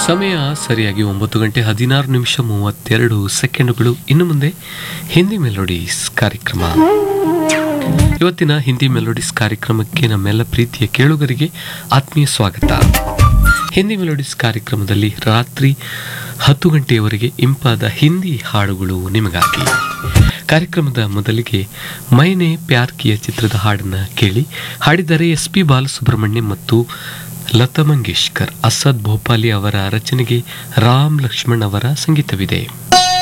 ಸಮಯ ಸರಿಯಾಗಿ ಒಂಬತ್ತು ಗಂಟೆ ಹದಿನಾರು ನಿಮಿಷ ಮೂವತ್ತೆರಡು ಸೆಕೆಂಡುಗಳು ಇನ್ನು ಮುಂದೆ ಹಿಂದಿ ಮೆಲೋಡೀಸ್ ಕಾರ್ಯಕ್ರಮ ಇವತ್ತಿನ ಹಿಂದಿ ಮೆಲೋಡೀಸ್ ಕಾರ್ಯಕ್ರಮಕ್ಕೆ ನಮ್ಮೆಲ್ಲ ಪ್ರೀತಿಯ ಕೇಳುಗರಿಗೆ ಆತ್ಮೀಯ ಸ್ವಾಗತ ಹಿಂದಿ ಮೆಲೋಡೀಸ್ ಕಾರ್ಯಕ್ರಮದಲ್ಲಿ ರಾತ್ರಿ ಹತ್ತು ಗಂಟೆಯವರೆಗೆ ಇಂಪಾದ ಹಿಂದಿ ಹಾಡುಗಳು ನಿಮಗಾಗಿ ಕಾರ್ಯಕ್ರಮದ ಮೊದಲಿಗೆ ಮೈನೆ ಪ್ಯಾರ್ ಕಿಯ ಚಿತ್ರದ ಹಾಡನ್ನು ಕೇಳಿ ಹಾಡಿದರೆ ಎಸ್ ಪಿ ಬಾಲಸುಬ್ರಹ್ಮಣ್ಯಂ ಮತ್ತು ಲತಾ ಮಂಗೇಶ್ಕರ್ ಅಸದ್ ಭೋಪಾಲಿ ಅವರ ರಚನೆಗೆ ರಾಮ್ ಲಕ್ಷ್ಮಣ್ ಅವರ ಸಂಗೀತವಿದೆ